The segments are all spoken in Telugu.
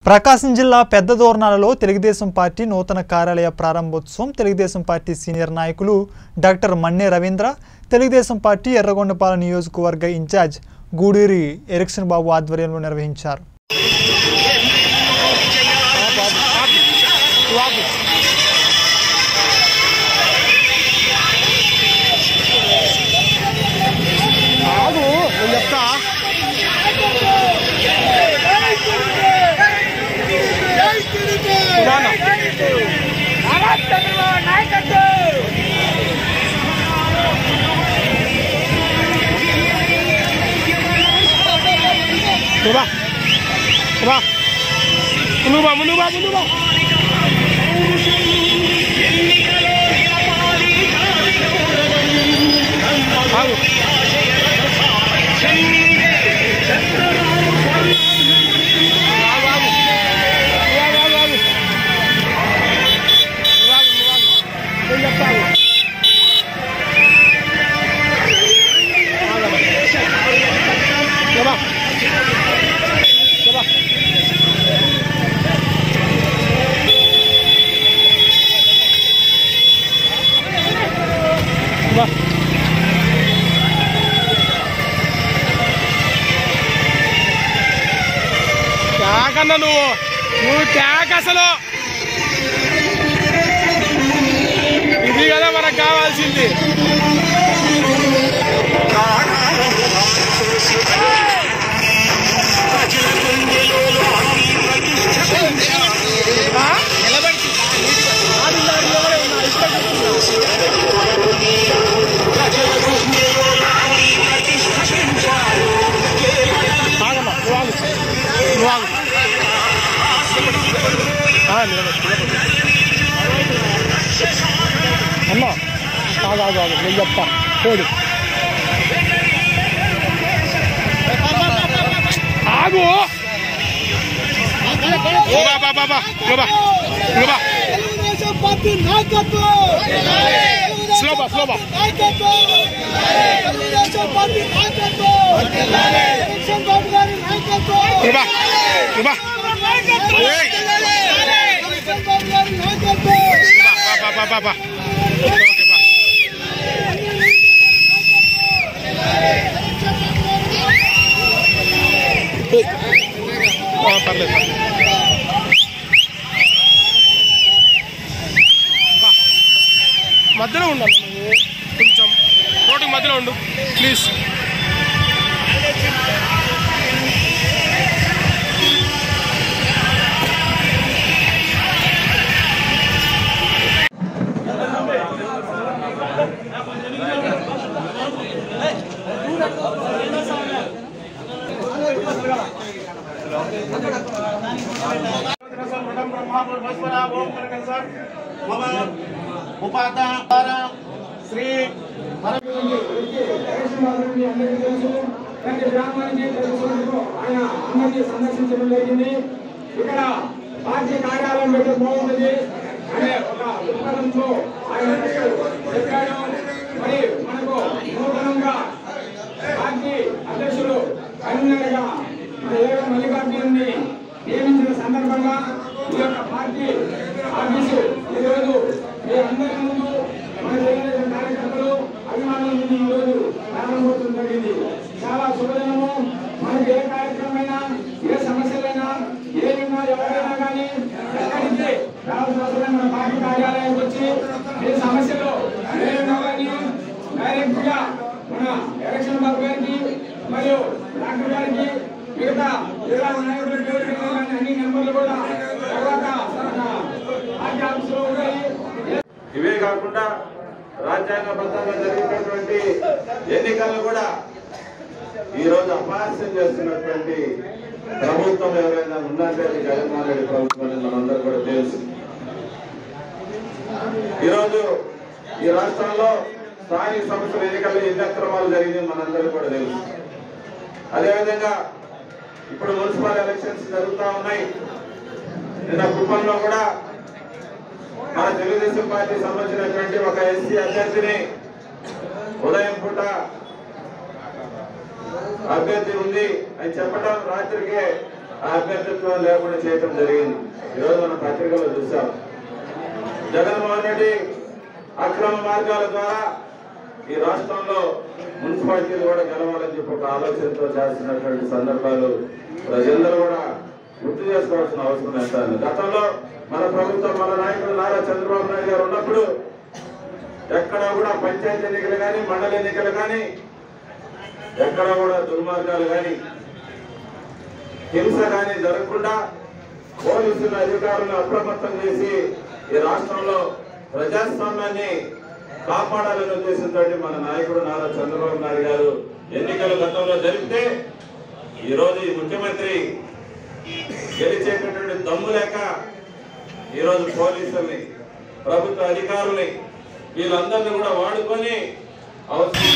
ప్రకాశం జిల్లా పెద్ద దోర్నాలలో తెలుగుదేశం పార్టీ నూతన కార్యాలయ ప్రారంభోత్సవం తెలుగుదేశం పార్టీ సీనియర్ నాయకులు డాక్టర్ మన్నే రవీంద్ర తెలుగుదేశం పార్టీ ఎర్రగొండపాలెం నియోజకవర్గ ఇన్ఛార్జ్ గూడూరి ఎరిక్సన్ బాబు ఆధ్వర్యంలో నిర్వహించారు ఆగు నేను చెప్తా నాన్న నువ్వు బా బా ముందుకు బా ముందుకు బా ముందుకు బా ఆగు ఆగు ఆగు ఆగు ఆగు ఆగు నువ్వు ఆగు నువ్వు ఆగు నేను చెప్తా ఆగు ఆగమ్మా. లేవా. లేవా. లేవా. క్యాకన్నా నువ్వు నువ్వు క్యాక్ అసలు ఇది కదా మనకు కావాల్సింది ఆ? ఆగమ్మా నువ్వు ఆగు నువ్వు ఆగు ఆ, నిలబెట్టు, నిలబెట్టు. అమ్మా ఆగు ఆగు ఆగు నేను చెప్తా చూడు ఆగు ఓ బా బా బా బా ఇగో బా ఇగో బా తెలుగుదేశం పార్టీ నాయకత్వం స్లో బా స్లో బా నాయకత్వం తెలుగుదేశం పార్టీ నాయకత్వం ఎలక్షన్ బాబు గారి నాయకత్వం ఇగో బా ఇగో బా ఏయ్. ఎలక్షన్ బాబు గారి నాయకత్వం బా బా బా బా బా ఓకే బా ఆ, పర్లేదు బా. మధ్యలో ఉండాలి నువ్వు కొంచెం రోడ్డుకి మధ్యలో ఉండు ప్లీజ్ ఉపాధ్యాయ శ్రీ ప్రతి గ్రామానికి ప్రతి చోటుకు ఆయన అందరినీ సందర్శించడం జరిగింది ఇక్కడ పార్టీ కార్యాలయం పెట్టి బాగుంటుంది అనే ఒక దృక్పథంతో ఆయన చెప్పాడు మరి మనకు నూతనంగా పార్టీ అధ్యక్షులు కన్వీనర్గా మన ఏవ మల్లికార్జునుని నియమించిన సందర్భంగా ఈ యొక్క పార్టీ ఆఫీసు ఈరోజు మీ అందరి ముందు మన తెలుగుదేశం కార్యకర్తలు అభిమానుల ముందు ఈరోజు ప్రారంభమవుతుంది జరిగింది చాలా శుభదినము మనకి ఏ కార్యక్రమమైనా ఏ సమస్యలైనా ఏమైనా ఎవరైనా కానీ ఎక్కడికి రావాల్సిన అవసరం మన పార్టీ కార్యాలయానికి వచ్చి ఏ సమస్యలు ఏమైనా కానీ డైరెక్ట్ గా మన ఎలక్షన్ బాబు గారికి మరియు డాక్టర్ గారికి మిగతా జిల్లా నాయకుల పేరు కానీ అన్ని నెంబర్లు కూడా తర్వాత మన పార్టీ ఆఫీసులో ఉన్నాయి ఇవే కాకుండా రాజ్యాంగబద్ధంగా జరిగినటువంటి ఎన్నికలను కూడా ఈ రోజు అపహాస్యం చేస్తున్నటువంటి ప్రభుత్వం ఎవరైనా ఉందంటే అది జగన్మోహన్ రెడ్డి ప్రభుత్వం అని మనందరూ కూడా తెలుసు ఈరోజు ఈ రాష్ట్రంలో స్థానిక సంస్థల ఎన్నికల్లో ఎన్ని అక్రమాలు జరిగింది మనందరూ కూడా తెలుసు అదేవిధంగా ఇప్పుడు మున్సిపల్ ఎలక్షన్స్ జరుగుతూ ఉన్నాయి నిన్న కుప్పంలో కూడా మన తెలుగుదేశం పార్టీ సంబంధించినటువంటి ఒక ఎస్సీ అభ్యర్థిని ఉదయం పూట అభ్యర్థి ఉంది అని చెప్పడం రాత్రికి ఆ అభ్యర్థిత్వం లేకుండా చేయటం జరిగింది ఈరోజు మనం పత్రికలో చూసాం జగన్మోహన్ రెడ్డి అక్రమ మార్గాల ద్వారా ఈ రాష్ట్రంలో మున్సిపాలిటీలు కూడా గెలవాలని చెప్పి ఒక ఆలోచనతో చేస్తున్నటువంటి సందర్భాలు ప్రజలందరూ కూడా గుర్తు చేసుకోవాల్సిన అవసరం ఎంత ఉంది. గతంలో మన ప్రభుత్వం మన నాయకుడు నారా చంద్రబాబు నాయుడు గారు ఉన్నప్పుడు ఎక్కడ కూడా పంచాయతీ ఎన్నికలు కానీ మండలి ఎన్నికలు కానీ ఎక్కడ కూడా దుర్మార్గాలు కానీ హింస కానీ జరగకుండా పోలీసుల అధికారులను అప్రమత్తం చేసి ఈ రాష్ట్రంలో ప్రజాస్వామ్యాన్ని కాపాడాలనే ఉద్దేశంతో మన నాయకుడు నారా చంద్రబాబు నాయుడు గారు ఎన్నికలు గతంలో జరిపితే ఈరోజు ఈ ముఖ్యమంత్రి గెలిచేటటువంటి దమ్ము లేక ఈరోజు పోలీసుల్ని ప్రభుత్వ అధికారుల్ని వీళ్ళందరినీ కూడా వాడుకొని అవసరం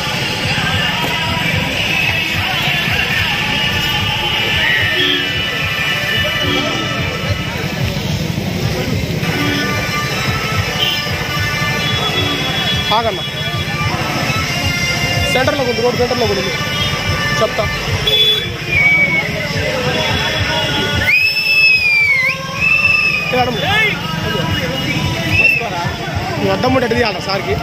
ఆగన్న సెంటర్లో ఉంది రోడ్ సెంటర్లో ఉంది చెప్తా మేడం నువ్వు అడ్డం ఉంటే ఎటు తీయాలా సార్కి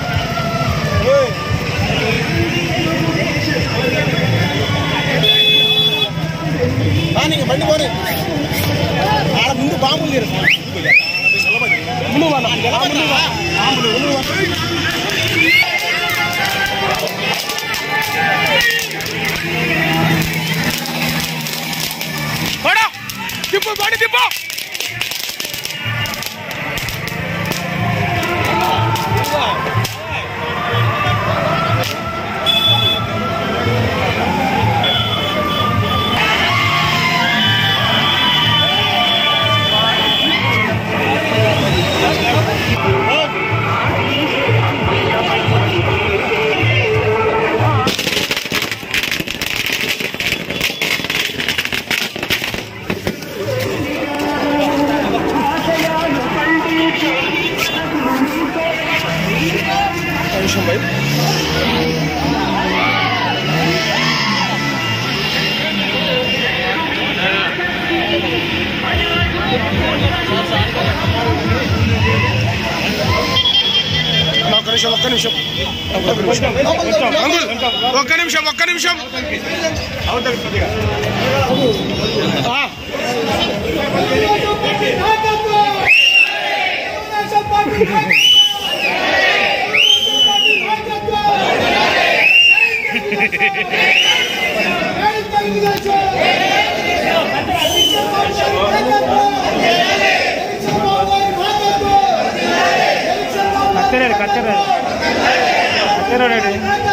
బండి పోనీ ఆడ ముందు బాంబులు తీరు ముందు వాళ్ళ ముందు ముందు పడా తిప్పు బండి తిప్పు నిమిషం భయ్ ఒక్క నిమిషం ఒక్క నిమిషం ఒక్క నిమిషం అంకుల్ ఒక్క నిమిషం ఒక్క నిమిషం ఆ, కత్తెరాడు కత్తెరాడు కత్తెరాడు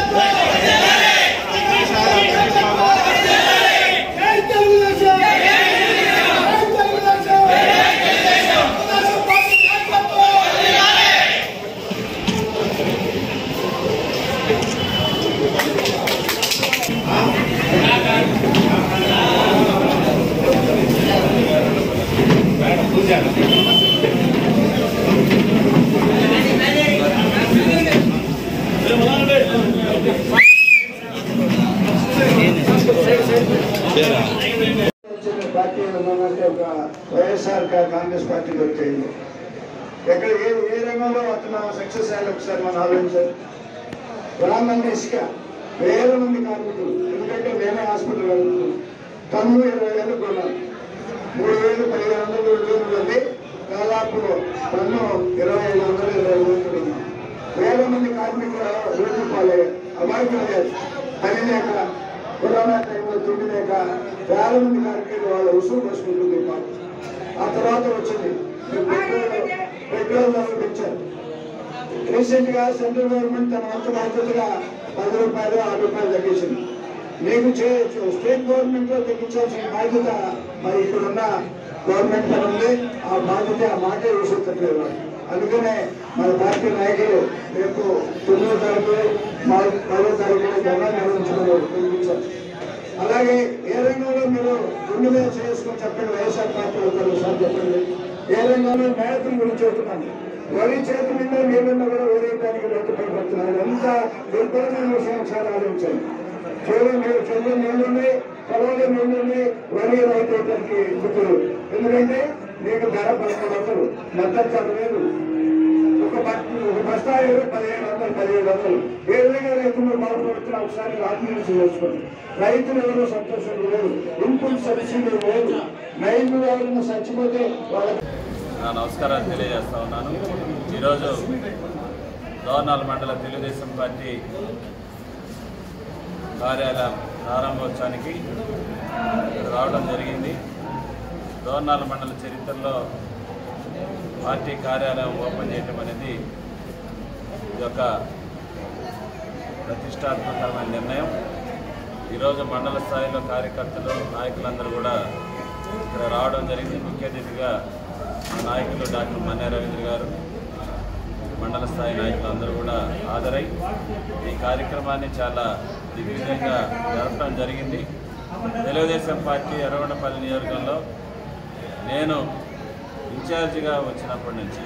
వచ్చిన పార్టీ ఏమన్నంటే ఒక వైఎస్ఆర్ కా- కాంగ్రెస్ పార్టీకి వచ్చేయండి ఎక్కడ ఏ ఏ రంగంలో అతను సక్సెస్ అయ్యాలి ఒకసారి మనం ఆలోచించాలి బ్రాహ్మణ ఇసుక వేల మంది కార్మికులు ఎందుకంటే మేమే హాస్పిటల్ వెళ్తున్నాం టన్ను ఇరవై వేలు కొన్నాం మూడు వేలు పదిహేను వందలు రెండు వేలు ఉంది దాదాపు టన్ను ఇరవై ఐదు వందలు ఇరవై వేలు కొన్నాం వేల మంది కార్మికులు రోడ్డు పాలయ్యారు అమాయకులయ్యారు పని లేక కరోనా టైంలో తిండి లేక వేల మంది కార్మికులు వాళ్ళ ఉసురు పోసుకుంటుంది పాపం. ఆ తర్వాత వచ్చింది పెట్రోల్ పెట్రోల్ ధరలు పెంచారు రీసెంట్ గా సెంట్రల్ గవర్నమెంట్ తన వంతు బాధ్యతగా పది రూపాయలు ఆరు రూపాయలు తగ్గించింది మీకు చేయొచ్చు స్టేట్ గవర్నమెంట్ లో తగ్గించాల్సిన బాధ్యత మరి ఇక్కడున్న గవర్నమెంట్ పని ఉంది ఆ బాధ్యత ఆ మాటే విసురుతట్లేదు వాళ్ళు. అందుకనే మన పార్టీ నాయకులు రేపు తొమ్మిదో తారీఖు మా- పదో తారీఖు ధర్నా నిర్వహించడం తగ్గించారు అలాగే ఏ రంగంలో మీరు గుండె మీద చేసుకొని చెప్పండి వైఎస్ఆర్ పార్టీ అవుతారు సార్ చెప్పండి ఏ రంగంలో న్యాయత్వం గురించి చెబుతున్నాను వరి చేతి నిండా నీళ్ళున్నా కూడా వదిలేయడానికి రైతు పడిపోతున్నారు ఎంత దుర్భరమైన విషయం సార్ ఆలోచించండి చెరువు నీళ్ళు చెరువు నీళ్లున్నాయి పొలంలో నీళ్ళని వరి రైతులకి ఇప్పుడు ఎందుకంటే నీకు ధర పదకొండు వందలు మద్దతు ధర లేదు ఒక బట్- ఒక బస్తా ఏదో పదిహేను వందలు పదిహేడు వందలు ఏ విధంగా రైతులు బాగుపడుతున్నా ఒకసారి ఆత్మహత్య చేసుకోండి రైతులు ఎవరో సంతోషంగా లేదు ఇన్పుట్ సబ్సిడీ లేదు రైతులు ఎవరైనా చచ్చిపోతే వాళ్ళకి నా నమస్కారాలు తెలియజేస్తా ఉన్నాను ఈరోజు దోర్నాల మండల తెలుగుదేశం పార్టీ కార్యాలయం ప్రారంభోత్సవానికి ఇక్కడ రావడం జరిగింది దోర్నాల మండల చరిత్రలో పార్టీ కార్యాలయం ఓపెన్ చేయటం అనేది ఇది ఒక ప్రతిష్టాత్మకమైన నిర్ణయం ఈరోజు మండల స్థాయిలో కార్యకర్తలు నాయకులందరూ కూడా ఇక్కడ రావడం జరిగింది ముఖ్య అతిథిగా నాయకులు డాక్టర్ మన్నే రవీంద్ర గారు మండల స్థాయి నాయకులు అందరూ కూడా హాజరై ఈ కార్యక్రమాన్ని చాలా దిగ్విజయంగా జరపడం జరిగింది తెలుగుదేశం పార్టీ ఎర్రగొండపల్లి నియోజకవర్గంలో నేను ఇన్ఛార్జిగా వచ్చినప్పటి నుంచి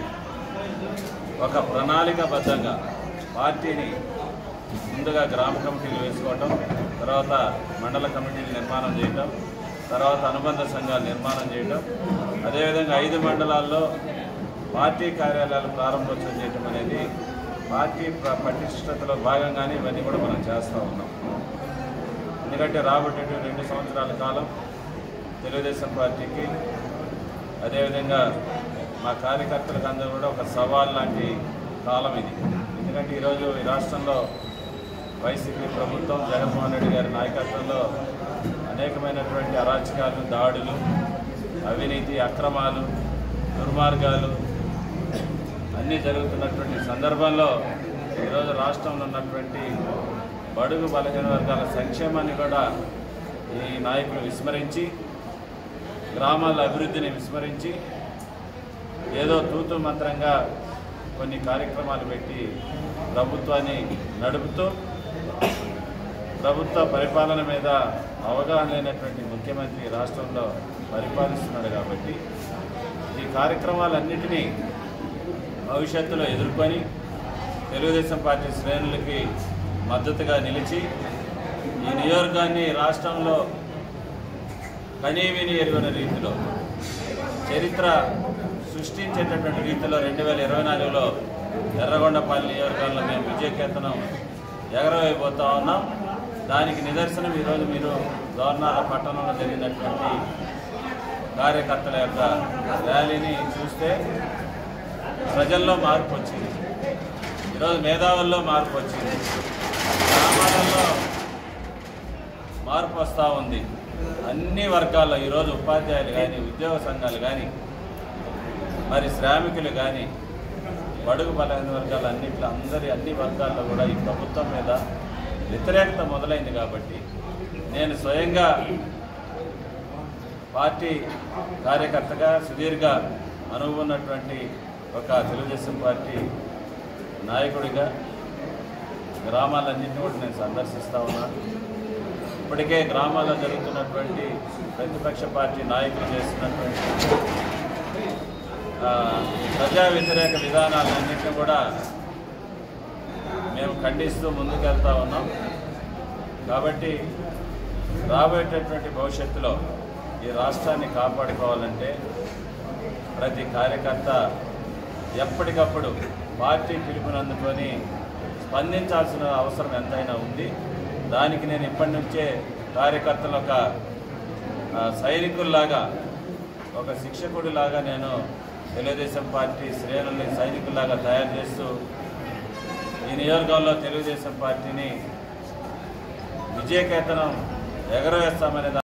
ఒక ప్రణాళికాబద్ధంగా పార్టీని ముందుగా గ్రామ కమిటీలు వేసుకోవటం తర్వాత మండల కమిటీలు నిర్మాణం చేయటం తర్వాత అనుబంధ సంఘాలు నిర్మాణం చేయటం అదేవిధంగా ఐదు మండలాల్లో పార్టీ కార్యాలయాలు ప్రారంభోత్సవం చేయటం అనేది పార్టీ ప్ర- పటిష్టతలో భాగంగానే ఇవన్నీ కూడా మనం చేస్తూ ఉన్నాం ఎందుకంటే రాబోయేటువంటి రెండు సంవత్సరాల కాలం తెలుగుదేశం పార్టీకి అదేవిధంగా మా కార్యకర్తలకు అందరూ కూడా ఒక సవాల్ లాంటి కాలం ఇది ఎందుకంటే ఈరోజు ఈ రాష్ట్రంలో వైసీపీ ప్రభుత్వం జగన్మోహన్ రెడ్డి గారి నాయకత్వంలో అనేకమైనటువంటి అరాచకాలు దాడులు అవినీతి అక్రమాలు దుర్మార్గాలు అన్నీ జరుగుతున్నటువంటి సందర్భంలో ఈరోజు రాష్ట్రంలో ఉన్నటువంటి బడుగు బలహీన వర్గాల సంక్షేమాన్ని కూడా ఈ నాయకులు విస్మరించి గ్రామాల అభివృద్ధిని విస్మరించి ఏదో తూతు మంత్రంగా కొన్ని కార్యక్రమాలు పెట్టి ప్రభుత్వాన్ని నడుపుతూ ప్రభుత్వ పరిపాలన మీద అవగాహన లేనటువంటి ముఖ్యమంత్రి రాష్ట్రంలో పరిపాలిస్తున్నాడు కాబట్టి ఈ కార్యక్రమాలన్నింటినీ భవిష్యత్తులో ఎదుర్కొని తెలుగుదేశం పార్టీ శ్రేణులకి మద్దతుగా నిలిచి ఈ నియోజకాన్ని రాష్ట్రంలో కనీవిని ఎరుగని రీతిలో చరిత్ర సృష్టించేటటువంటి రీతిలో రెండు వేల ఇరవై నాలుగులో ఎర్రగొండపల్లి నియోజకవర్గంలో మేము విజయకేతనం ఎగరవేయబోతా ఉన్నాం దానికి నిదర్శనం ఈరోజు మీరు దోర్నాల పట్టణంలో జరిగినటువంటి కార్యకర్తల యొక్క ర్యాలీని చూస్తే ప్రజల్లో మార్పు వచ్చింది ఈరోజు మేధావుల్లో మార్పు వచ్చింది గ్రామాలలో మార్పు వస్తూ ఉంది అన్ని వర్గాల్లో ఈరోజు ఉపాధ్యాయులు కానీ ఉద్యోగ సంఘాలు కానీ మరి శ్రామికులు కానీ బడుగు బలహీన వర్గాలు అన్నింటిలో అందరి అన్ని వర్గాల్లో కూడా ఈ ప్రభుత్వం మీద వ్యతిరేకత మొదలైంది కాబట్టి నేను స్వయంగా పార్టీ కార్యకర్తగా సుదీర్ఘ అనుభవం ఉన్నటువంటి ఒక తెలుగుదేశం పార్టీ నాయకుడిగా గ్రామాలన్నింటినీ కూడా నేను సందర్శిస్తూ ఉన్నాను ఇప్పటికే గ్రామాల్లో జరుగుతున్నటువంటి ప్రతిపక్ష పార్టీ నాయకులు చేస్తున్నటువంటి ఆ, ప్రజా వ్యతిరేక విధానాలన్నింటినీ కూడా మేము ఖండిస్తూ ముందుకెళ్తా ఉన్నాం కాబట్టి రాబోయేటటువంటి భవిష్యత్తులో ఈ రాష్ట్రాన్ని కాపాడుకోవాలంటే ప్రతి కార్యకర్త ఎప్పటికప్పుడు పార్టీ పిలుపునందుకొని స్పందించాల్సిన అవసరం ఎంతైనా ఉంది దానికి నేను ఇప్పటి నుంచే కార్యకర్తలు ఒక ఆ, సైనికుల్లాగా ఒక శిక్షకుడిలాగా నేను తెలుగుదేశం పార్టీ శ్రేణుల్ని సైనికుల్లాగా తయారు చేస్తూ ఈ నియోజకవర్గంలో తెలుగుదేశం పార్టీని విజయకేతనం ఎగరవేస్తామనే